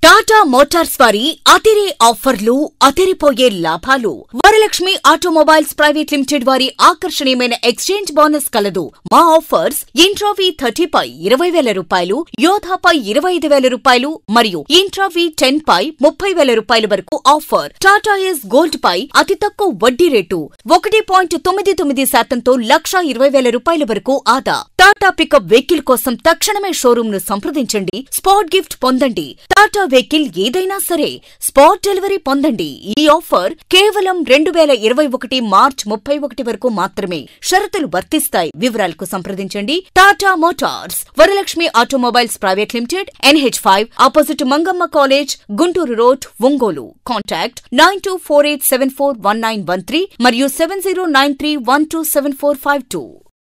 Tata Motors వారి అతిరే ఆఫర్లు అతిరిపోయే లాభాలు వరలక్ష్మి ఆటోమొబైల్స్ ప్రైవేట్ లిమిటెడ్ వారి ఆకర్షణీయమైన ఎక్స్చేంజ్ బోనస్ కలదు మా ఆఫర్స్ ఇంట్రావి థర్టీ పై ఇరవై వేల రూపాయలు యోధాపై ఇరవై ఐదు వేల రూపాయలు మరియు ఇంట్రావి టెన్ పై ముప్పై వేల రూపాయల వరకు ఆఫర్ టాటా ఎస్ గోల్డ్ పై అతి తక్కువ వడ్డీ రేటు ఒకటి పాయింట్ తొమ్మిది తొమ్మిది శాతంతో లక్ష ఇరవై వేల రూపాయల వరకు ఆదా టాటా పికప్ వెహికల్ కోసం తక్షణమే షోరూమ్ ను సంప్రదించండి స్పాట్ గిఫ్ట్ పొందండి టాటా వెహికల్ ఏదైనా సరే స్పాట్ డెలివరీ పొందండి ఈ ఆఫర్ కేవలం రెండు వేల ఇరవై ఒకటి మార్చ్ ముప్పై ఒకటి వరకు మాత్రమే షరతులు వర్తిస్తాయి వివరాలకు సంప్రదించండి Tata Motors Varalakshmi automobiles private limited NH five opposite Mangamma college Guntur road Ongole contact nine two four eight seven four one nine one three మరియు seven zero nine three one two seven four five two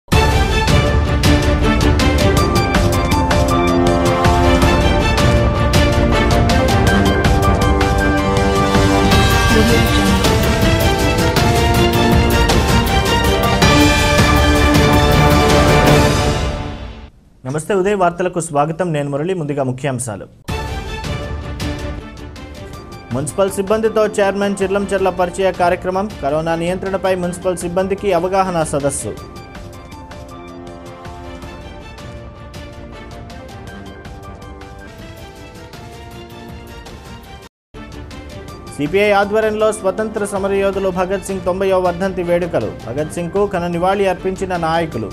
నమస్తే ఉదయ్ వార్తలకు స్వాగతం నేను మురళి ముందుగా ముఖ్యాంశాలు మున్సిపల్ సిబ్బందితో chairman చిర్లంచెర్ల పరిచయ కార్యక్రమం కరోనా నియంత్రణపై మున్సిపల్ సిబ్బందికి అవగాహన సదస్సు సిపిఐ ఆధ్వర్యంలో స్వతంత్ర సమరయోధులు భగత్ సింగ్ తొంభైవ వర్ధంతి వేడుకలు భగత్ సింగ్కు ఘన నివాళి అర్పించిన నాయకులు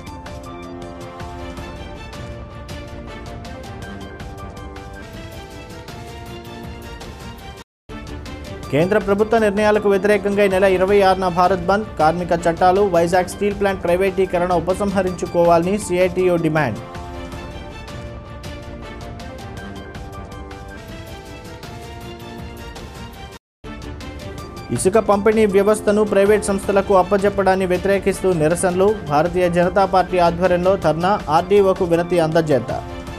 కేంద్ర ప్రభుత్వ నిర్ణయాలకు వ్యతిరేకంగా ఈ నెల ఇరవై ఆరున భారత్ బంద్ కార్మిక చట్టాలు వైజాగ్ స్టీల్ ప్లాంట్ ప్రైవేటీకరణ ఉపసంహరించుకోవాలని సిఐటియు డిమాండ్ ఇసుక పంపిణీ వ్యవస్థను ప్రైవేట్ సంస్థలకు అప్పజెప్పడాన్ని వ్యతిరేకిస్తూ నిరసనలు భారతీయ జనతా పార్టీ ఆధ్వర్యంలో ధర్నా ఆర్డీఓకు వినతి అందజేత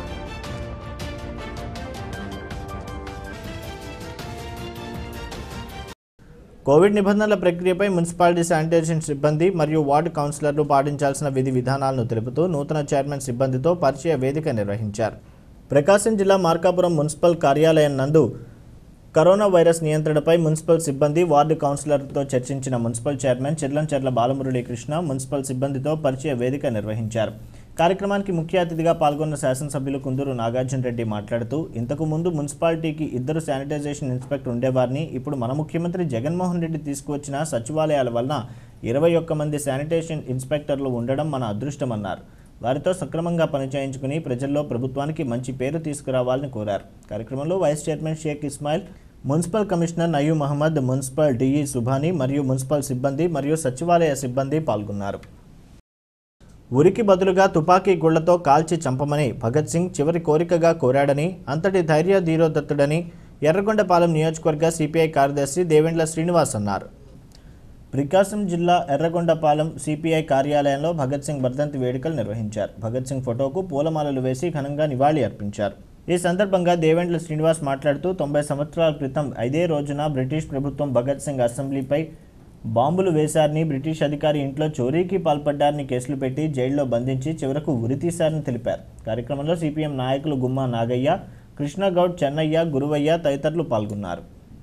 కోవిడ్ నిబంధనల ప్రక్రియపై మున్సిపాలిటీ శానిటేషన్ సిబ్బంది మరియు వార్డు కౌన్సిలర్లు పాటించాల్సిన విధి విధానాలను తెలుపుతూ నూతన చైర్మన్ సిబ్బందితో పరిచయ వేదిక నిర్వహించారు ప్రకాశం జిల్లా మార్కాపురం మున్సిపల్ కార్యాలయం నందు కరోనా వైరస్ నియంత్రణపై మున్సిపల్ సిబ్బంది వార్డు కౌన్సిలర్లతో చర్చించిన municipal chairman Chirlancherla Balamuralikrishna municipal సిబ్బందితో పరిచయ వేదిక నిర్వహించారు కార్యక్రమానికి ముఖ్య అతిథిగా పాల్గొన్న శాసనసభ్యులు కుందూరు నాగార్జున రెడ్డి మాట్లాడుతూ ఇంతకు ముందు మున్సిపాలిటీకి ఇద్దరు శానిటైజేషన్ ఇన్స్పెక్టర్ ఉండేవారిని ఇప్పుడు మన ముఖ్యమంత్రి జగన్మోహన్ రెడ్డి తీసుకువచ్చిన సచివాలయాల వలన ఇరవై ఒక్క మంది శానిటేషన్ ఇన్స్పెక్టర్లు ఉండడం మన అదృష్టమన్నారు వారితో సక్రమంగా పనిచేయించుకుని ప్రజల్లో ప్రభుత్వానికి మంచి పేరు తీసుకురావాలని కోరారు కార్యక్రమంలో vice chairman Shaik Ismail municipal commissioner నయూ మహమ్మద్ మున్సిపల్ డిఈ సుభాని మరియు మున్సిపల్ సిబ్బంది మరియు సచివాలయ సిబ్బంది పాల్గొన్నారు ఉరికి బదులుగా తుపాకీ గుళ్లతో కాల్చి చంపమని భగత్ సింగ్ చివరి కోరికగా కోరాడని అంతటి ధైర్య ధీరోదత్తుడని ఎర్రగొండపాలెం నియోజకవర్గ సిపిఐ కార్యదర్శి దేవేంద్ర శ్రీనివాస్ అన్నారు ప్రకాశం జిల్లా ఎర్రగొండపాలెం సిపిఐ కార్యాలయంలో భగత్ సింగ్ వర్ధంతి వేడుకలు నిర్వహించారు భగత్ సింగ్ ఫోటోకు పూలమాలలు వేసి ఘనంగా నివాళి అర్పించారు ఈ సందర్భంగా దేవేంద్ర శ్రీనివాస్ మాట్లాడుతూ తొంభై సంవత్సరాల క్రితం ఐదే రోజున బ్రిటిష్ ప్రభుత్వం భగత్ సింగ్ అసెంబ్లీపై బాంబులు వేశారని బ్రిటిష్ అధికారి ఇంట్లో చోరీకి పాల్పడ్డారని కేసులు పెట్టి జైల్లో బంధించి చివరకు ఉరితీశారని తెలిపారు కార్యక్రమంలో సిపిఎం నాయకులు గుమ్మా నాగయ్య కృష్ణగౌడ్ చెన్నయ్య గురువయ్య తదితరులు పాల్గొన్నారు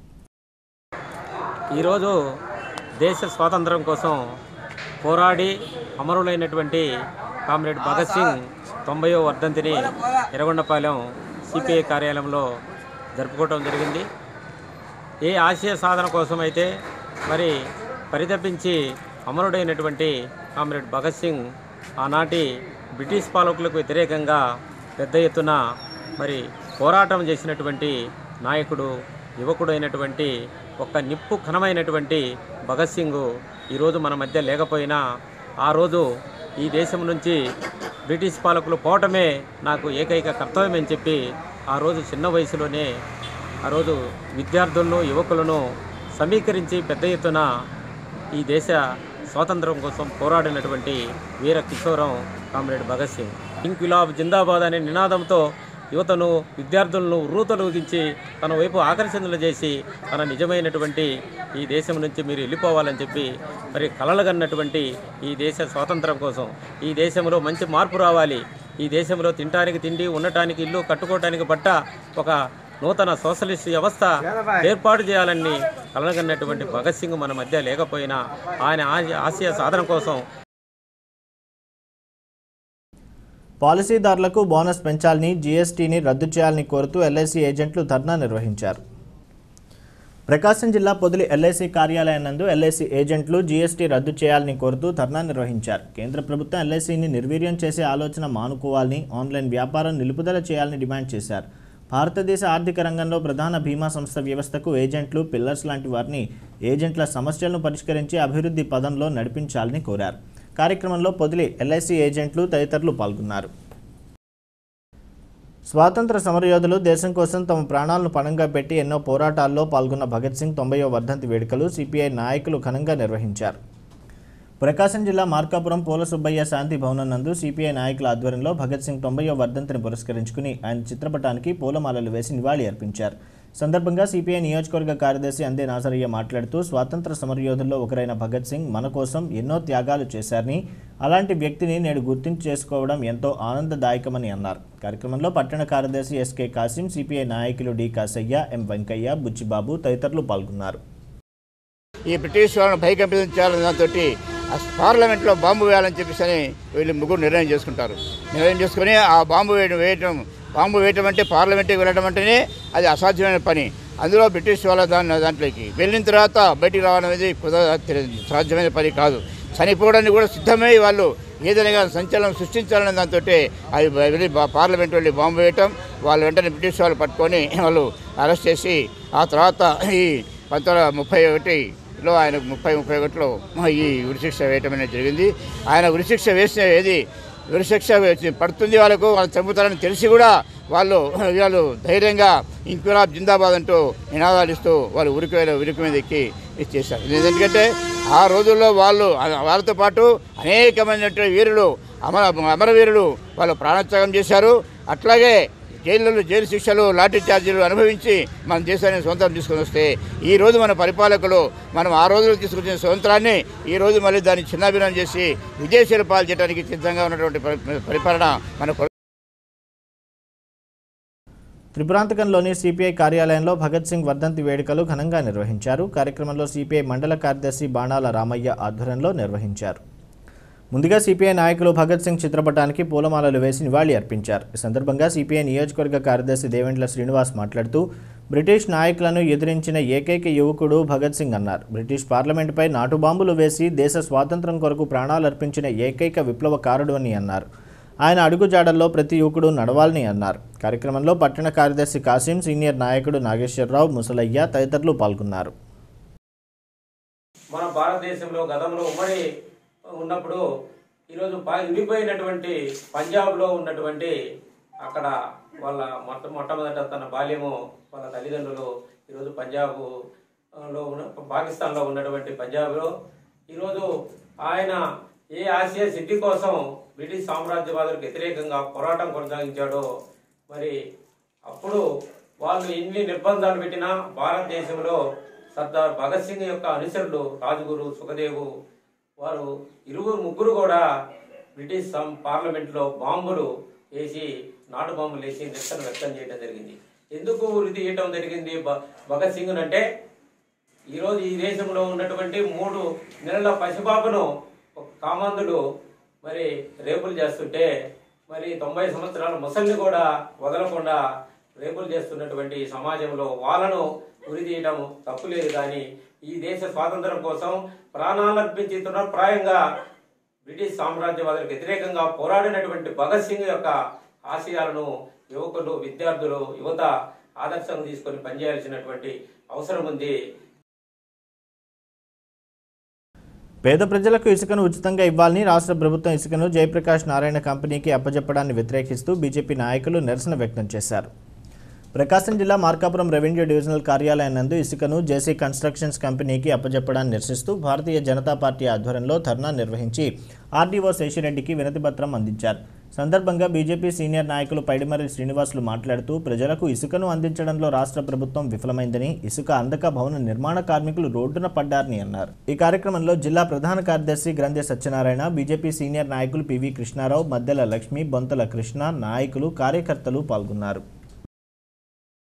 ఈరోజు దేశ స్వాతంత్రం కోసం పోరాడి అమరులైనటువంటి కామ్రేడ్ భగత్ సింగ్ తొంభయో వర్ధంతిని ఎర్రగొండపాలెం సిపిఐ కార్యాలయంలో జరుపుకోవడం జరిగింది ఏ ఆశయ సాధన కోసమైతే మరి పరితపించి అమరుడైనటువంటి కామ్రేడ్ భగత్ సింగ్ ఆనాటి బ్రిటిష్ పాలకులకు వ్యతిరేకంగా పెద్ద ఎత్తున మరి పోరాటం చేసినటువంటి నాయకుడు యువకుడైనటువంటి ఒక నిప్పు ఘనమైనటువంటి భగత్ సింగ్ ఈరోజు మన మధ్య లేకపోయినా ఆ రోజు ఈ దేశం నుంచి బ్రిటిష్ పాలకులు పోవటమే నాకు ఏకైక కర్తవ్యం అని చెప్పి ఆ రోజు చిన్న వయసులోనే ఆ రోజు విద్యార్థులను యువకులను సమీకరించి పెద్ద ఎత్తున ఈ దేశ స్వాతంత్రం కోసం పోరాడినటువంటి వీర కిషోరం కామ్రేడ్ భగత్ సింగ్ ఇంక్విలాబ్ జిందాబాద్ అనే నినాదంతో యువతను విద్యార్థులను ఉర్రూతలూగించి తన వైపు ఆకర్షణలు చేసి తన నిజమైనటువంటి ఈ దేశం నుంచి మీరు వెళ్ళిపోవాలని చెప్పి మరి కలలుగన్నటువంటి ఈ దేశ స్వాతంత్రం కోసం ఈ దేశంలో మంచి మార్పు రావాలి ఈ దేశంలో తినటానికి తిండి ఉండటానికి ఇల్లు కట్టుకోవటానికి బట్ట ఒక నూతన సోషలిస్ట్ వ్యవస్థ ఏర్పాటు చేయాలని కలగన్నటువంటి భగత్ సింగ్ మన మధ్య లేకపోయినా ఆయన ఆ- ఆశయ సాధన కోసం పాలసీదారులకు బోనస్ పెంచాలని జీఎస్టీని రద్దు చేయాలని కోరుతూ ఎల్ఐసి ఏజెంట్లు ధర్నా నిర్వహించారు ప్రకాశం జిల్లా పొదిలి ఎల్ఐసి కార్యాలయం నందు ఎల్ఐసి ఏజెంట్లు జీఎస్టీ రద్దు చేయాలని కోరుతూ ధర్నా నిర్వహించారు కేంద్ర ప్రభుత్వం ఎల్ఐసిని నిర్వీర్యం చేసే ఆలోచన మానుకోవాలని ఆన్లైన్ వ్యాపారం నిలుపుదల చేయాలని డిమాండ్ చేశారు భారతదేశ ఆర్థిక రంగంలో ప్రధాన బీమా సంస్థ వ్యవస్థకు ఏజెంట్లు పిల్లర్స్ లాంటి వారిని ఏజెంట్ల సమస్యలను పరిష్కరించి అభివృద్ధి పదంలో నడిపించాలని కోరారు కార్యక్రమంలో పొదిలి ఎల్ఐసి ఏజెంట్లు తదితరులు పాల్గొన్నారు స్వాతంత్ర సమరయోధులు దేశం కోసం తమ ప్రాణాలను పణంగా పెట్టి ఎన్నో పోరాటాల్లో పాల్గొన్న భగత్ సింగ్ తొంభయో వర్ధంతి వేడుకలు సిపిఐ నాయకులు ఘనంగా నిర్వహించారు ప్రకాశం జిల్లా మార్కాపురం పూల సుబ్బయ్య శాంతి భవనం నందు సిపిఐ నాయకుల ఆధ్వర్యంలో భగత్ సింగ్ తొంభయో వర్ధంతిని పురస్కరించుకుని ఆయన చిత్రపటానికి పూలమాలలు వేసి నివాళి అర్పించారు సందర్భంగా సిపిఐ నియోజకవర్గ కార్యదర్శి అందే నాసరయ్య మాట్లాడుతూ స్వాతంత్ర సమరయోధుల్లో ఒకరైన భగత్ సింగ్ మన కోసం ఎన్నో త్యాగాలు చేశారని అలాంటి వ్యక్తిని నేడు గుర్తింపు చేసుకోవడం ఎంతో ఆనందదాయకమని అన్నారు కార్యక్రమంలో పట్టణ కార్యదర్శి ఎస్కే కాసిం సిపిఐ నాయకులు డి కాసయ్య ఎం వెంకయ్య బుచ్చిబాబు తదితరులు పాల్గొన్నారు ఈ బ్రిటిష్ వాళ్ళని భయకంపితం చేయాలని దాంతో పార్లమెంట్లో బాంబు వేయాలని చెప్పేసి అని వీళ్ళు ముగ్గురు నిర్ణయం చేసుకుంటారు నిర్ణయం చేసుకుని ఆ బాంబు వేయడం వేయటం బాంబు వేయటం అంటే పార్లమెంట్కి వెళ్ళడం అంటేనే అది అసాధ్యమైన పని అందులో బ్రిటిష్ వాళ్ళ దాని దాంట్లోకి వెళ్ళిన తర్వాత బయటికి రావడం అనేది కుదర సాధ్యమైన పని కాదు చనిపోవడానికి కూడా సిద్ధమై వాళ్ళు ఏదైనా సంచలనం సృష్టించాలనే దాంతో అది వెళ్ళి బా- పార్లమెంట్ వెళ్ళి బాంబు వేయటం వాళ్ళు వెంటనే బ్రిటిష్ వాళ్ళు పట్టుకొని వాళ్ళు అరెస్ట్ చేసి ఆ తర్వాత ఈ పంతొమ్మిది వందల ముప్పై ఒకటిలో ఆయన ముప్పై ముప్పై ఒకటిలో ఈ ఉరిశిక్ష వేయటం అనేది జరిగింది ఆయన ఉరిశిక్ష వేసిన ఏది ఉరిశిక్ష వేసి పడుతుంది వాళ్ళకు వాళ్ళు చంపుతారని తెలిసి కూడా వాళ్ళు వాళ్ళు ధైర్యంగా ఇంక్విలాబ్ జిందాబాద్ అంటూ నినాదాలు ఇస్తూ వాళ్ళు ఉరికి మీద ఉరికి మీద ఎక్కి ఇది చేశారు ఇది ఎందుకంటే ఆ రోజుల్లో వాళ్ళు వాళ్ళతో పాటు అనేకమైనటువంటి వీరులు అమర అమరవీరులు వాళ్ళు ప్రాణత్యాగం చేశారు అట్లాగే జైళ్ళలో జైలు శిక్షలు లాఠీ ఛార్జీలు అనుభవించి మన దేశాన్ని స్వతంత్రం తీసుకొని వస్తే ఈ రోజు మన పరిపాలకులు మనం ఆ రోజుల్లో తీసుకొచ్చిన స్వతంత్రాన్ని ఈ రోజు మళ్ళీ దాన్ని చిన్నాభిన్నం చేసి విదేశీయుల పాలు చేయడానికి సిద్ధంగా ఉన్నటువంటి పరి- పరిపాలన మన కొ- త్రిపురాంతకంలోని సిపిఐ కార్యాలయంలో భగత్ సింగ్ వర్ధంతి వేడుకలు ఘనంగా నిర్వహించారు కార్యక్రమంలో సిపిఐ మండల కార్యదర్శి బాణాల రామయ్య ఆధ్వర్యంలో నిర్వహించారు ముందుగా సిపిఐ నాయకులు భగత్ సింగ్ చిత్రపటానికి పూలమాలలు వేసి నివాళి అర్పించారు ఈ సందర్భంగా సిపిఐ నియోజకవర్గ కార్యదర్శి దేవేంద్ర శ్రీనివాస్ మాట్లాడుతూ బ్రిటిష్ నాయకులను ఎదిరించిన ఏకైక యువకుడు భగత్ సింగ్ అన్నారు బ్రిటిష్ పార్లమెంటుపై నాటు బాంబులు వేసి దేశ స్వాతంత్రం కొరకు ప్రాణాలు అర్పించిన ఏకైక విప్లవకారుడు అని అన్నారు ఆయన అడుగుజాడల్లో ప్రతి యువకుడు నడవాలని అన్నారు కార్యక్రమంలో పట్టణ కార్యదర్శి కాసిం సీనియర్ నాయకుడు నాగేశ్వరరావు ముసలయ్య తదితరులు పాల్గొన్నారు మన భారతదేశంలో గతంలో ఉమ్మడి ఉన్నప్పుడు ఈరోజు బాగా విడిపోయినటువంటి పంజాబ్లో ఉన్నటువంటి అక్కడ వాళ్ళ మొట్ట మొట్టమొదట తన బాల్యము వాళ్ళ తల్లిదండ్రులు ఈరోజు పంజాబ్ ఆ, లో ఉన్న పాకిస్తాన్లో ఉన్నటువంటి పంజాబ్లో ఈరోజు ఆయన ఏ ఆసియా సిద్ధి కోసం బ్రిటిష్ సామ్రాజ్యవాదులకు వ్యతిరేకంగా పోరాటం కొనసాగించాడో మరి అప్పుడు వాళ్ళు ఎన్ని నిర్బంధాలు పెట్టినా భారతదేశంలో సర్దార్ భగత్ సింగ్ యొక్క అనుచరులు రాజుగురు సుఖదేవు వారు ఇరువురు ముగ్గురు కూడా బ్రిటిష్ సం- పార్లమెంట్లో బాంబులు వేసి నాటు బాంబులు వేసి నిరసన వ్యక్తం చేయడం జరిగింది ఎందుకు ఉరి తీయటం జరిగింది భ- భగత్ సింగ్ అంటే ఈరోజు ఈ దేశంలో ఉన్నటువంటి మూడు నెలల పసిపాపను ఒక కామాంధుడు మరి రేపులు చేస్తుంటే మరి తొంభై సంవత్సరాల ముసలిని కూడా వదలకుండా రేపులు చేస్తున్నటువంటి ఈ సమాజంలో వాళ్ళను ఉరి తీయడం తప్పులేదు కానీ ఈ దేశ స్వాతంత్రం కోసం ప్రాణాలర్పించి ప్రాయంగా బ్రిటిష్ సామ్రాజ్యవాదులకు వ్యతిరేకంగా పోరాడినటువంటి భగత్ సింగ్ యొక్క ఆశయాలను యువకులు విద్యార్థులు యువత ఆదర్శంగా తీసుకొని పనిచేయాల్సినటువంటి అవసరం ఉంది పేద ప్రజలకు ఇసుకను ఉచితంగా ఇవ్వాలని రాష్ట్ర ప్రభుత్వం ఇసుకను జయప్రకాష్ నారాయణ కంపెనీకి అప్పజెప్పడాన్ని వ్యతిరేకిస్తూ బీజేపీ నాయకులు నిరసన వ్యక్తం చేశారు ప్రకాశం జిల్లా మార్కాపురం రెవెన్యూ డివిజనల్ కార్యాలయం నందు ఇసుకను జేసీ కన్స్ట్రక్షన్స్ కంపెనీకి అప్పజెప్పడాన్ని నిరసిస్తూ భారతీయ జనతా పార్టీ ఆధ్వర్యంలో ధర్నా నిర్వహించి ఆర్డీఓ శేషిరెడ్డికి వినతిపత్రం అందించారు సందర్భంగా బీజేపీ సీనియర్ నాయకులు పైడిమర్రి శ్రీనివాసులు మాట్లాడుతూ ప్రజలకు ఇసుకను అందించడంలో రాష్ట్ర ప్రభుత్వం విఫలమైందని ఇసుక అందక భవన నిర్మాణ కార్మికులు రోడ్డున పడ్డారని అన్నారు ఈ కార్యక్రమంలో జిల్లా ప్రధాన కార్యదర్శి గ్రంథి సత్యనారాయణ బీజేపీ సీనియర్ నాయకులు పివి కృష్ణారావు మద్దెల లక్ష్మి బొంతల కృష్ణ నాయకులు కార్యకర్తలు పాల్గొన్నారు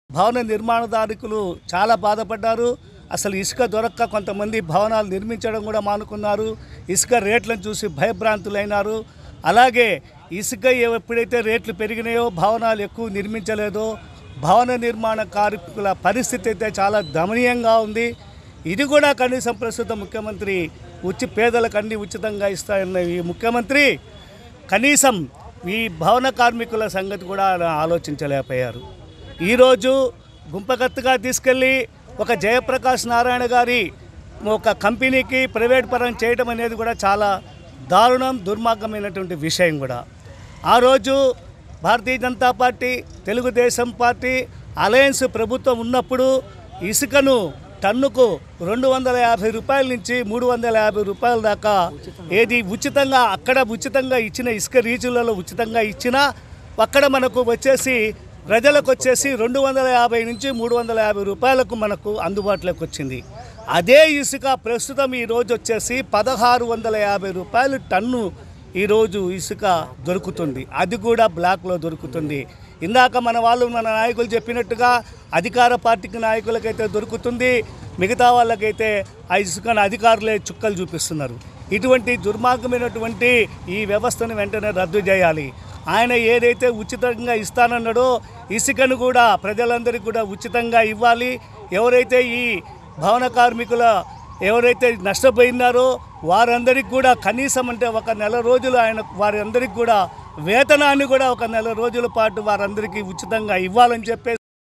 భవన నిర్మాణదారుకులు చాలా బాధపడ్డారు అసలు ఇసుక దొరక్క కొంతమంది భవనాలు నిర్మించడం కూడా మానుకున్నారు ఇసుక రేట్లను చూసి భయభ్రాంతులైనారు అలాగే ఇసుక ఎప్పుడైతే రేట్లు పెరిగినాయో భవనాలు ఎక్కువ నిర్మించలేదో భవన నిర్మాణ కార్మికుల పరిస్థితి అయితే చాలా దమనీయంగా ఉంది ఇది కూడా కనీసం ప్రస్తుత ముఖ్యమంత్రి ఉచి పేదలకు అన్ని ఉచితంగా ఇస్తాయన్న ఈ ముఖ్యమంత్రి కనీసం ఈ భవన కార్మికుల సంగతి కూడా ఆలోచించలేకపోయారు ఈరోజు గుంపకత్తుగా తీసుకెళ్ళి ఒక జయప్రకాష్ నారాయణ గారి ఒక కంపెనీకి ప్రైవేట్ పరం చేయడం అనేది కూడా చాలా దారుణం దుర్మార్గమైనటువంటి విషయం కూడా ఆ రోజు Bharatiya Janata Party Telugudesam Party alliance ప్రభుత్వం ఉన్నప్పుడు ఇసుకను టన్నుకు రెండు వందల యాభై రూపాయల నుంచి మూడు వందల యాభై రూపాయల దాకా ఏది ఉచితంగా అక్కడ ఉచితంగా ఇచ్చిన ఇసుక రీచులలో ఉచితంగా ఇచ్చినా అక్కడ మనకు వచ్చేసి ప్రజలకు వచ్చేసి రెండు వందల యాభై నుంచి మూడు వందల యాభై రూపాయలకు మనకు అందుబాటులోకి వచ్చింది అదే ఇసుక ప్రస్తుతం ఈ రోజు వచ్చేసి పదహారు వందల యాభై రూపాయలు టన్ను ఈరోజు ఇసుక దొరుకుతుంది అది కూడా బ్లాక్లో దొరుకుతుంది ఇందాక మన వాళ్ళు మన నాయకులు చెప్పినట్టుగా అధికార పార్టీకి నాయకులకైతే దొరుకుతుంది మిగతా వాళ్ళకైతే ఆ ఇసుకను అధికారులే చుక్కలు చూపిస్తున్నారు ఇటువంటి దుర్మార్గమైనటువంటి ఈ వ్యవస్థను వెంటనే రద్దు చేయాలి ఆయన ఏదైతే ఉచితంగా ఇస్తానన్నాడో ఇసుకను కూడా ప్రజలందరికీ కూడా ఉచితంగా ఇవ్వాలి ఎవరైతే ఈ భవన కార్మికుల ఎవరైతే నష్టపోయినారో వారందరికీ కూడా కనీసం అంటే ఒక నెల రోజులు ఆయన వారందరికీ కూడా వేతనాన్ని కూడా ఒక నెల రోజుల పాటు వారందరికీ ఉచితంగా ఇవ్వాలని చెప్పేసి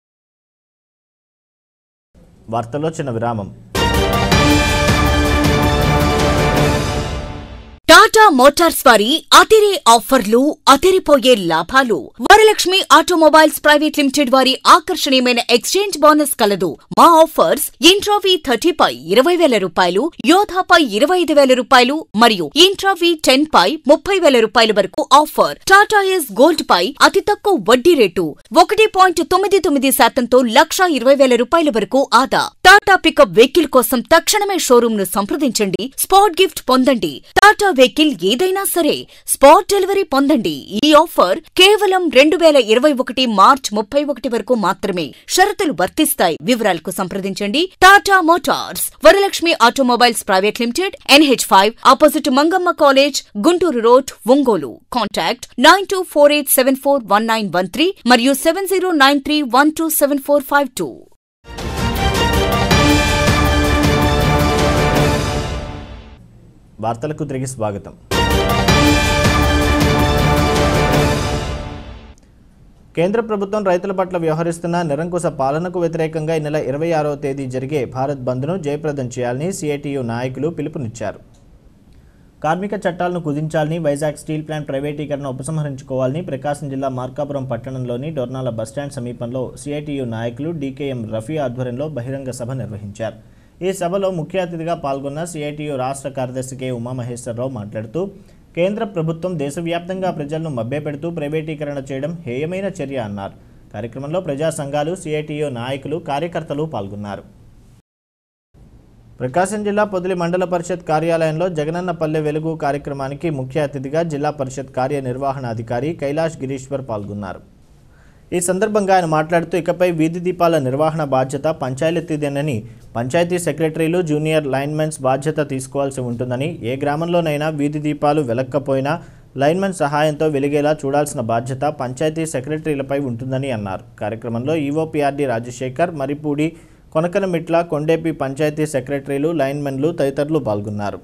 వార్తల్లో చిన్న విరామం టాటా మోటార్స్ వారి అతిరే ఆఫర్లు అతిరిపోయే లాభాలు వరలక్ష్మి ఆటోమొబైల్స్ ప్రైవేట్ లిమిటెడ్ వారి ఆకర్షణీయమైన ఎక్స్చేంజ్ బోనస్ కలదు మా ఆఫర్స్ ఇంట్రావీ థర్టీ పై ఇరవై వేల రూపాయలు యోధాపై ఇరవై ఐదు వేల రూపాయలు మరియు ఇంట్రావీ టెన్ పై ముప్పై వేల రూపాయల వరకు ఆఫర్ టాటా ఎస్ గోల్డ్ పై అతి తక్కువ వడ్డీ రేటు ఒకటి పాయింట్ తొమ్మిది తొమ్మిది శాతంతో లక్ష ఇరవై వేల రూపాయల వరకు ఆదా టాటా పికప్ వెహికల్ కోసం తక్షణమే షోరూమ్ ను సంప్రదించండి స్పాట్ గిఫ్ట్ పొందండి టాటా వెహికల్ ఏదైనా సరే స్పాట్ డెలివరీ పొందండి ఈ ఆఫర్ కేవలం రెండు వేల ఇరవై ఒకటి మార్చ్ ముప్పై ఒకటి వరకు మాత్రమే షరతులు వర్తిస్తాయి వివరాలకు సంప్రదించండి Tata Motors Varalakshmi automobiles private limited NH five opposite Mangamma college Guntur road Ongole contact nine two four eight seven four one nine one three మరియు seven zero nine three one two seven four five two వార్తలకు తిరిగి స్వాగతం కేంద్ర ప్రభుత్వం రైతుల పట్ల వ్యవహరిస్తున్న నిరంకుశ పాలనకు వ్యతిరేకంగా ఈ నెల ఇరవై ఆరవ తేదీ జరిగే భారత్ బంద్ను జయప్రదం చేయాలని సిఐటియు నాయకులు పిలుపునిచ్చారు కార్మిక చట్టాలను కుదించాలని వైజాగ్ స్టీల్ ప్లాంట్ ప్రైవేటీకరణ ఉపసంహరించుకోవాలని ప్రకాశం జిల్లా మార్కాపురం పట్టణంలోని డొర్నాల బస్టాండ్ సమీపంలో సిఐటియు నాయకులు డీకేఎం రఫీ ఆధ్వర్యంలో బహిరంగ సభ నిర్వహించారు ఈ సభలో ముఖ్య అతిథిగా పాల్గొన్న సిఐటియు రాష్ట్ర కార్యదర్శి కె ఉమామహేశ్వరరావు మాట్లాడుతూ కేంద్ర ప్రభుత్వం దేశవ్యాప్తంగా ప్రజలను మభ్యపెడుతూ ప్రైవేటీకరణ చేయడం హేయమైన చర్య అన్నారు కార్యక్రమంలో ప్రజా సంఘాలు సిఐటియు నాయకులు కార్యకర్తలు పాల్గొన్నారు ప్రకాశం జిల్లా పొదిలి మండల పరిషత్ కార్యాలయంలో జగనన్న పల్లె వెలుగు కార్యక్రమానికి ముఖ్య అతిథిగా జిల్లా పరిషత్ కార్యనిర్వహణ అధికారి కైలాష్ గిరీశ్వర్ పాల్గొన్నారు ఈ సందర్భంగా ఆయన మాట్లాడుతూ ఇకపై వీధి దీపాల నిర్వహణ బాధ్యత పంచాయతీదేనని పంచాయతీ సెక్రటరీలు జూనియర్ లైన్మెన్స్ బాధ్యత తీసుకోవాల్సి ఉంటుందని ఏ గ్రామంలోనైనా వీధి దీపాలు వెలక్కపోయినా లైన్మెన్ సహాయంతో వెలిగేలా చూడాల్సిన బాధ్యత పంచాయతీ సెక్రటరీలపై ఉంటుందని అన్నారు కార్యక్రమంలో ఈఓపీఆర్డీ రాజశేఖర్ మరిపూడి కొనకనమిట్ల కొండేపి పంచాయతీ సెక్రటరీలు లైన్మెన్లు తదితరులు పాల్గొన్నారు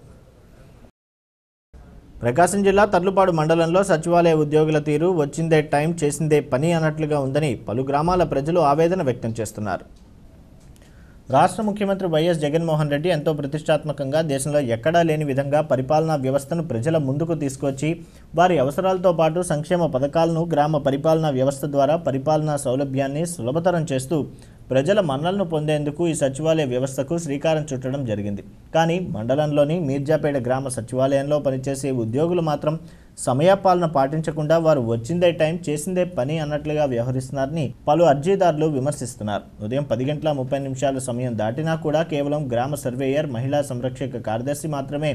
ప్రకాశం జిల్లా తర్లుపాడు మండలంలో సచివాలయ ఉద్యోగుల తీరు వచ్చిందే టైం చేసిందే పని అన్నట్లుగా ఉందని పలు గ్రామాల ప్రజలు ఆవేదన వ్యక్తం చేస్తున్నారు రాష్ట్ర ముఖ్యమంత్రి వైఎస్ జగన్మోహన్ రెడ్డి ఎంతో ప్రతిష్టాత్మకంగా దేశంలో ఎక్కడా లేని విధంగా పరిపాలనా వ్యవస్థను ప్రజల ముందుకు తీసుకొచ్చి వారి అవసరాలతో పాటు సంక్షేమ పథకాలను గ్రామ పరిపాలనా వ్యవస్థ ద్వారా పరిపాలనా సౌలభ్యాన్ని సులభతరం చేస్తూ ప్రజల మన్నలను పొందేందుకు ఈ సచివాలయ వ్యవస్థకు శ్రీకారం చుట్టడం జరిగింది కానీ మండలంలోని మీర్జాపేట గ్రామ సచివాలయంలో పనిచేసే ఉద్యోగులు మాత్రం సమయపాలన పాటించకుండా వారు వచ్చిందే టైం చేసిందే పని అన్నట్లుగా వ్యవహరిస్తున్నారని పలు అర్జీదారులు విమర్శిస్తున్నారు ఉదయం పది గంటల ముప్పై నిమిషాల సమయం దాటినా కూడా కేవలం గ్రామ సర్వేయర్ మహిళా సంరక్షక కార్యదర్శి మాత్రమే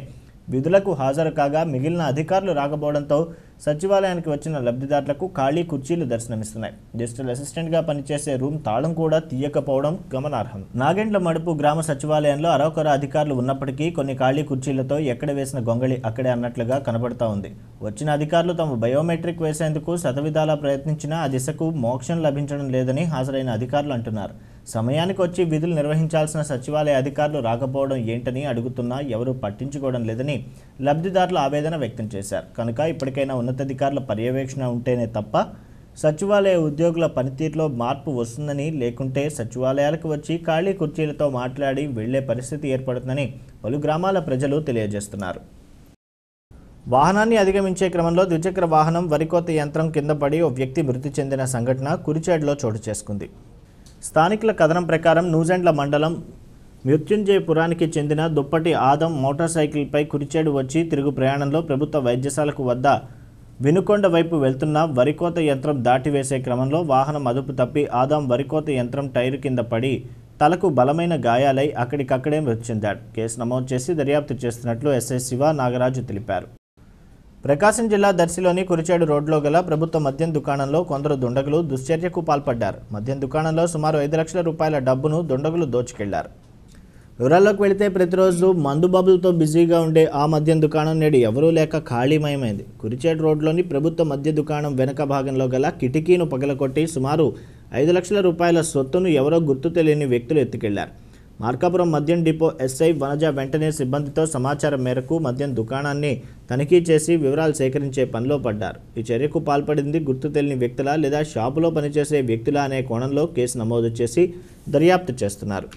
విధులకు హాజరు కాగా మిగిలిన అధికారులు రాకపోవడంతో సచివాలయానికి వచ్చిన లబ్ధిదారులకు ఖాళీ కుర్చీలు దర్శనమిస్తున్నాయి డిజిటల్ అసిస్టెంట్గా పనిచేసే రూమ్ తాళం కూడా తీయకపోవడం గమనార్హం నాగెండ్ల మడుపు గ్రామ సచివాలయంలో అరవకొర అధికారులు ఉన్నప్పటికీ కొన్ని ఖాళీ కుర్చీలతో ఎక్కడ వేసిన గొంగళి అక్కడే అన్నట్లుగా కనబడతా ఉంది వచ్చిన అధికారులు తమ బయోమెట్రిక్ వేసేందుకు శతవిధాలా ప్రయత్నించినా ఆ దిశకు మోక్షం లభించడం లేదని హాజరైన అధికారులు అంటున్నారు సమయానికి వచ్చి విధులు నిర్వహించాల్సిన సచివాలయ అధికారులు రాకపోవడం ఏంటని అడుగుతున్నా ఎవరూ పట్టించుకోవడం లేదని లబ్ధిదారులు ఆవేదన వ్యక్తం చేశారు కనుక ఇప్పటికైనా ఉన్నతాధికారుల పర్యవేక్షణ ఉంటేనే తప్ప సచివాలయ ఉద్యోగుల పనితీరులో మార్పు వస్తుందని లేకుంటే సచివాలయాలకు వచ్చి ఖాళీ కుర్చీలతో మాట్లాడి వెళ్లే పరిస్థితి ఏర్పడుతుందని పలు గ్రామాల ప్రజలు తెలియజేస్తున్నారు వాహనాన్ని అధిగమించే క్రమంలో ద్విచక్ర వాహనం వరికోత యంత్రం కింద పడి ఓ వ్యక్తి మృతి చెందిన సంఘటన కురిచేడులో చోటు చేసుకుంది స్థానికుల కథనం ప్రకారం నూజెండ్ల మండలం మృత్యుంజయపురానికి చెందిన దుప్పటి ఆదం మోటార్ సైకిల్పై కురిచేడు వచ్చి తిరుగు ప్రయాణంలో ప్రభుత్వ వైద్యశాలకు వద్ద వినుకొండ వైపు వెళ్తున్న వరికోత యంత్రం దాటివేసే క్రమంలో వాహనం అదుపు తప్పి ఆదాం వరికోత యంత్రం టైరు కింద పడి తలకు బలమైన గాయాలై అక్కడికక్కడే మృతి చెందాడు కేసు నమోదు చేసి దర్యాప్తు చేస్తున్నట్లు ఎస్ఐ శివ నాగరాజు తెలిపారు ప్రకాశం జిల్లా దర్శిలోని కురిచేడు రోడ్లో గల ప్రభుత్వ మద్యం దుకాణంలో కొందరు దుండగులు దుశ్చర్యకు పాల్పడ్డారు మద్యం దుకాణంలో సుమారు ఐదు లక్షల రూపాయల డబ్బును దుండగులు దోచుకెళ్లారు వివరాల్లోకి వెళితే ప్రతిరోజు మందు బాబులతో బిజీగా ఉండే ఆ మద్యం దుకాణం నేడు ఎవరూ లేక ఖాళీమయమైంది కురిచేడు రోడ్లోని ప్రభుత్వ మద్య దుకాణం వెనక భాగంలో గల కిటికీను పగలకొట్టి సుమారు ఐదు లక్షల రూపాయల సొత్తును ఎవరో గుర్తు తెలియని వ్యక్తులు ఎత్తుకెళ్లారు మార్కాపురం మద్యం డిపో ఎస్ఐ వనజ వెంటనే సిబ్బందితో సమాచారం మేరకు మద్యం దుకాణాన్ని తనిఖీ చేసి వివరాలు సేకరించే పనిలో పడ్డారు ఈ చర్యకు పాల్పడింది గుర్తు తెలియని వ్యక్తుల లేదా షాపులో పనిచేసే వ్యక్తుల అనే కోణంలో కేసు నమోదు చేసి దర్యాప్తు చేస్తున్నారు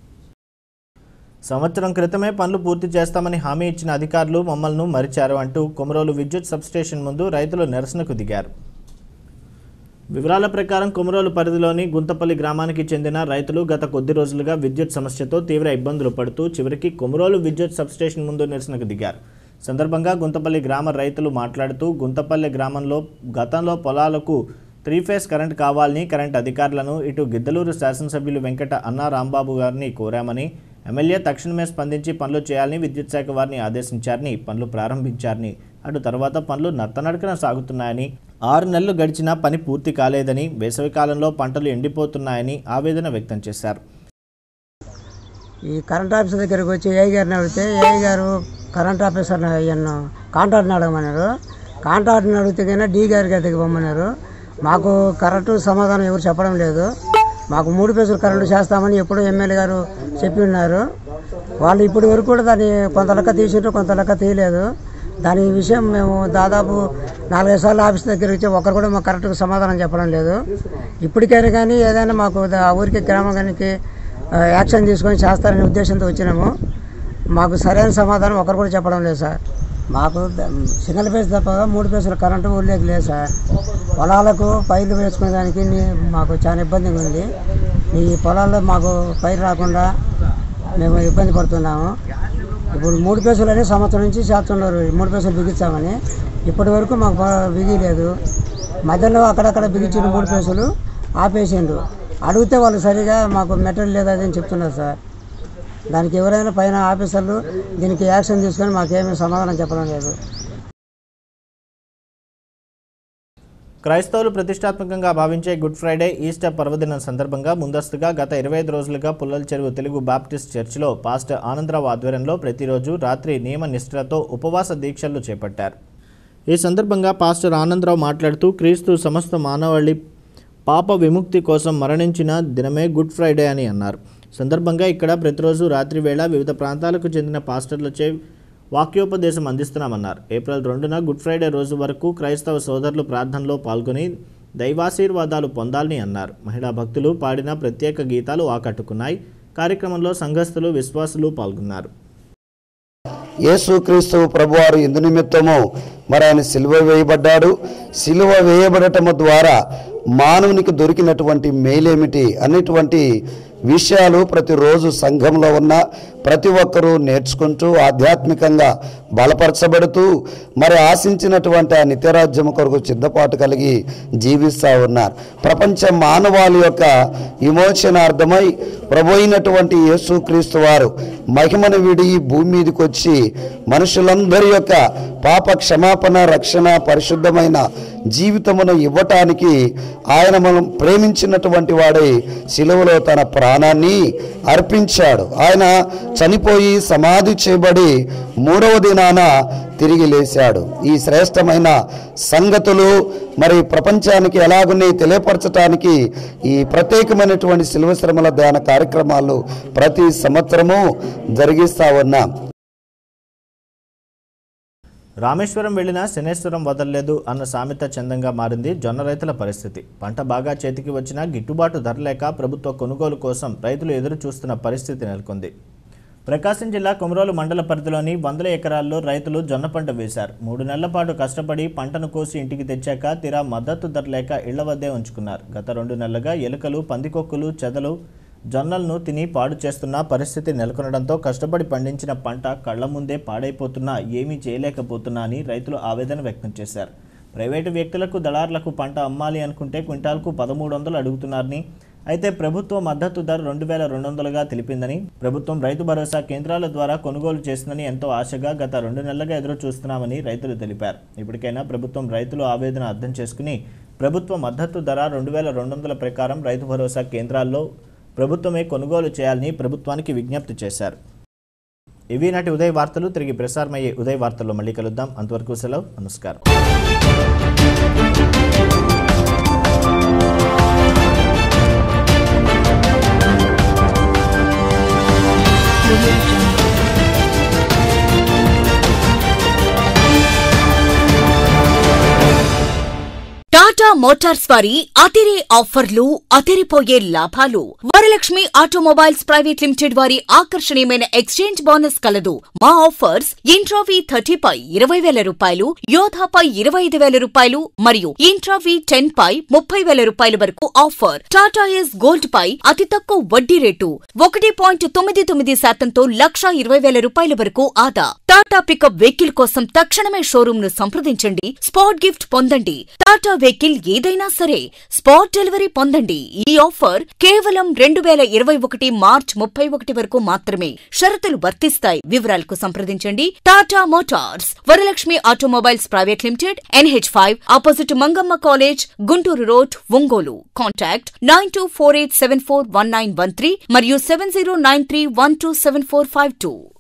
సంవత్సరం క్రితమే పనులు పూర్తి చేస్తామని హామీ ఇచ్చిన అధికారులు మమ్మల్ని మరిచారు అంటూ కొమరోలు విద్యుత్ సబ్స్టేషన్ ముందు రైతులు నిరసనకు దిగారు వివరాల ప్రకారం కొమరోలు పరిధిలోని గుంతపల్లి గ్రామానికి చెందిన రైతులు గత కొద్ది రోజులుగా విద్యుత్ సమస్యతో తీవ్ర ఇబ్బందులు పడుతూ చివరికి కొమరోలు విద్యుత్ సబ్స్టేషన్ ముందు నిరసనకు దిగారు సందర్భంగా గుంతపల్లి గ్రామ రైతులు మాట్లాడుతూ గుంతపల్లి గ్రామంలో గతంలో పొలాలకు త్రీ ఫేస్ కరెంట్ కావాలని కరెంట్ అధికారులను ఇటు గిద్దలూరు శాసనసభ్యులు వెంకట అన్నా రాంబాబు గారిని కోరామని ఎమ్మెల్యే తక్షణమే స్పందించి పనులు చేయాలని విద్యుత్ శాఖ వారిని ఆదేశించారని పనులు ప్రారంభించారని అటు తర్వాత పనులు నత్తనడకన సాగుతున్నాయని ఆరు నెలలు గడిచినా పని పూర్తి కాలేదని వేసవికాలంలో పంటలు ఎండిపోతున్నాయని ఆవేదన వ్యక్తం చేశారు ఈ కరెంట్ ఆఫీసర్ దగ్గరికి వచ్చి ఏఐ గారిని అడిగితే ఏఐ గారు కరెంట్ ఆఫీసర్ని ఈయన కాంట్రాక్ట్ని అడగమన్నారు కాంట్రాక్ట్ని అడిగితే కన్నా డీ గారి దగ్గరికి పొమ్మన్నారు మాకు కరెక్ట్ సమాధానం ఎవరు చెప్పడం లేదు మాకు మూడు పేసులు కరెంటు చేస్తామని ఎప్పుడో ఎమ్మెల్యే గారు చెప్పి ఉన్నారు వాళ్ళు ఇప్పటి వరకు కూడా దాన్ని కొంత లెక్క తీసిండ్రు కొంత లెక్క తీయలేదు దాని విషయం మేము దాదాపు నాలుగైదు సార్లు ఆఫీస్ దగ్గర వచ్చి ఒకరు కూడా మాకు కరెక్ట్గా సమాధానం చెప్పడం లేదు ఇప్పటికైనా కానీ ఏదైనా మాకు దా- ఆ ఊరికి గ్రామానికి ఆ, యాక్షన్ తీసుకొని చేస్తారనే ఉద్దేశంతో వచ్చినాము మాకు సరైన సమాధానం ఒకరు కూడా చెప్పడం లేదు సార్ మాకు ద- సింగిల్ ఫేస్ తప్ప మూడు ఫేసుల కరెంటు ఊళ్ళోకి లేదు సార్ పొలాలకు పైర్లు వేసుకునే దానికి నీ- మాకు చాలా ఇబ్బందిగా ఉంది ఈ పొలాల్లో మాకు పైరు రాకుండా మేము ఇబ్బంది పడుతున్నాము ఇప్పుడు మూడు పేసులు అనేది సంవత్సరం నుంచి చేస్తున్నారు ఈ మూడు పేసులు బిగించామని ఇప్పటి వరకు మాకు బా- బిగిలేదు మధ్యలో అక్కడక్కడ బిగించిన మూడు పేసులు ఆపేసిండ్రు అడిగితే వాళ్ళు సరిగా మాకు మెటీరియల్ లేదు అది అని చెప్తున్నారు సార్ దానికి ఎవరైనా పైన ఆఫీసర్లు దీనికి యాక్షన్ తీసుకొని మాకేమీ సమాధానం చెప్పడం లేదు క్రైస్తవులు ప్రతిష్టాత్మకంగా భావించే గుడ్ ఫ్రైడే ఈస్టర్ పర్వదినం సందర్భంగా ముందస్తుగా గత ఇరవై ఐదు రోజులుగా పుల్లల చెరువు తెలుగు బాప్టిస్ట్ చర్చిలో పాస్టర్ ఆనందరావు ఆధ్వర్యంలో ప్రతిరోజు రాత్రి నియమ నిష్ఠలతో ఉపవాస దీక్షలు చేపట్టారు ఈ సందర్భంగా పాస్టర్ ఆనందరావు మాట్లాడుతూ క్రీస్తు సమస్త మానవాళి పాప విముక్తి కోసం మరణించిన దినమే గుడ్ ఫ్రైడే అని అన్నారు సందర్భంగా ఇక్కడ ప్రతిరోజు రాత్రి వేళ వివిధ ప్రాంతాలకు చెందిన పాస్టర్లచే వాక్యోపదేశం అందిస్తున్నామన్నారు ఏప్రిల్ రెండున గుడ్ ఫ్రైడే రోజు వరకు క్రైస్తవ సోదరులు ప్రార్థనలో పాల్గొని దైవాశీర్వాదాలు పొందాలని అన్నారు మహిళా భక్తులు పాడిన ప్రత్యేక గీతాలు ఆకట్టుకున్నాయి కార్యక్రమంలో సంఘస్థులు విశ్వాసులు పాల్గొన్నారు యేసుక్రీస్తు ప్రభువారు ఇందు నిమిత్తము మరి ఆయన సిలువ వేయబడ్డాడు సిలువ వేయబడటము ద్వారా మానవునికి దొరికినటువంటి మేలేమిటి అనేటువంటి విషయాలు ప్రతిరోజు సంఘంలో ఉన్న ప్రతి ఒక్కరూ నేర్చుకుంటూ ఆధ్యాత్మికంగా బలపరచబడుతూ మరి ఆశించినటువంటి ఆ నిత్యరాజ్యం కొరకు సిద్ధపాటు కలిగి జీవిస్తూ ఉన్నారు ప్రపంచ మానవాళి యొక్క విమోచనార్థమై ప్రభు అయినటువంటి యేసుక్రీస్తు వారు మహిమను విడి ఈ భూమి మీదకి వచ్చి మనుషులందరి యొక్క పాప క్షమాపణ రక్షణ పరిశుద్ధమైన జీవితమును ఇవ్వటానికి ఆయన మనం ప్రేమించినటువంటి వాడై సిలువలో తన ప్రాణాన్ని అర్పించాడు ఆయన చనిపోయి సమాధి చేయబడి మూడవ దినాన తిరిగి లేచాడు ఈ శ్రేష్టమైన సంగతులు మరి ప్రపంచానికి ఎలాగున్నాయి తెలియపరచటానికి ఈ ప్రత్యేకమైనటువంటి శిలువ శ్రమల ధ్యాన కార్యక్రమాలు ప్రతి సంవత్సరము జరిగిస్తా ఉన్నాం రామేశ్వరం వెళ్లినా శనేశ్వరం వదలలేదు అన్న సామెత చందంగా మారింది జొన్న రైతుల పరిస్థితి పంట బాగా చేతికి వచ్చినా గిట్టుబాటు ధర లేక ప్రభుత్వ కొనుగోలు కోసం రైతులు ఎదురు చూస్తున్న పరిస్థితి నెలకొంది ప్రకాశం జిల్లా కొమరోలు మండల పరిధిలోని వందల ఎకరాల్లో రైతులు జొన్న పంట వేశారు మూడు నెలల పాటు కష్టపడి పంటను కోసి ఇంటికి తెచ్చాక తీరా మద్దతు ధర లేక ఇళ్ల వద్దే ఉంచుకున్నారు గత రెండు నెలలుగా ఎలుకలు పందికొక్కులు చెదలు జొన్నలను తిని పాడు చేస్తున్న పరిస్థితి నెలకొనడంతో కష్టపడి పండించిన పంట కళ్ల ముందే పాడైపోతున్నా ఏమీ చేయలేకపోతున్నా అని రైతులు ఆవేదన వ్యక్తం చేశారు ప్రైవేటు వ్యక్తులకు దళార్లకు పంట అమ్మాలి అనుకుంటే క్వింటాల్కు పదమూడు వందలు అడుగుతున్నారని అయితే ప్రభుత్వ మద్దతు ధర రెండు వేల రెండు వందలుగా తెలిపిందని ప్రభుత్వం రైతు భరోసా కేంద్రాల ద్వారా కొనుగోలు చేసిందని ఎంతో ఆశగా గత రెండు నెలలుగా ఎదురు చూస్తున్నామని రైతులు తెలిపారు ఇప్పటికైనా ప్రభుత్వం రైతుల ఆవేదన అర్థం చేసుకుని ప్రభుత్వ మద్దతు ధర రెండు వేల రెండు వందల ప్రకారం రైతు భరోసా కేంద్రాల్లో ప్రభుత్వమే కొనుగోలు చేయాలని ప్రభుత్వానికి విజ్ఞప్తి చేశారు ఇవి నాటి ఉదయ వార్తలు తిరిగి ప్రసారమయ్యే ఉదయ వార్తల్లో మళ్ళీ కలుద్దాం అంతవరకు సెలవు నమస్కారం టాటా మోటార్స్ వారి అతిరే ఆఫర్లు అతిరిపోయే లాభాలు వరలక్ష్మి ఆటోమొబైల్స్ ప్రైవేట్ లిమిటెడ్ వారి ఆకర్షణీయమైన ఎక్స్చేంజ్ బోనస్ కలదు మా ఆఫర్స్ ఇంట్రావి థర్టీ పై ఇరవై వేల రూపాయలు యోధాపై ఇరవై ఐదు వేల రూపాయలు మరియు ఇంట్రావి టెన్ పై ముప్పై వేల రూపాయల వరకు ఆఫర్ టాటా ఎస్ గోల్డ్ పై అతి తక్కువ వడ్డీ రేటు ఒకటి పాయింట్ తొమ్మిది తొమ్మిది శాతంతో లక్ష ఇరవై వేల రూపాయల వరకు ఆదా టాటా పికప్ వెహికల్ కోసం తక్షణమే షోరూమ్ ను సంప్రదించండి స్పాట్ గిఫ్ట్ పొందండి టాటా వెహికల్ ఏదైనా సరే స్పాట్ డెలివరీ పొందండి ఈ ఆఫర్ కేవలం రెండు వేల ఇరవై ఒకటి మార్చ్ ముప్పై ఒకటి వరకు మాత్రమే షరతులు వర్తిస్తాయి వివరాలకు సంప్రదించండి Tata Motors Varalakshmi automobiles private limited NH five opposite Mangamma college Guntur road Ongole contact nine two four eight seven four one nine one three మరియు seven zero nine three one two seven four five two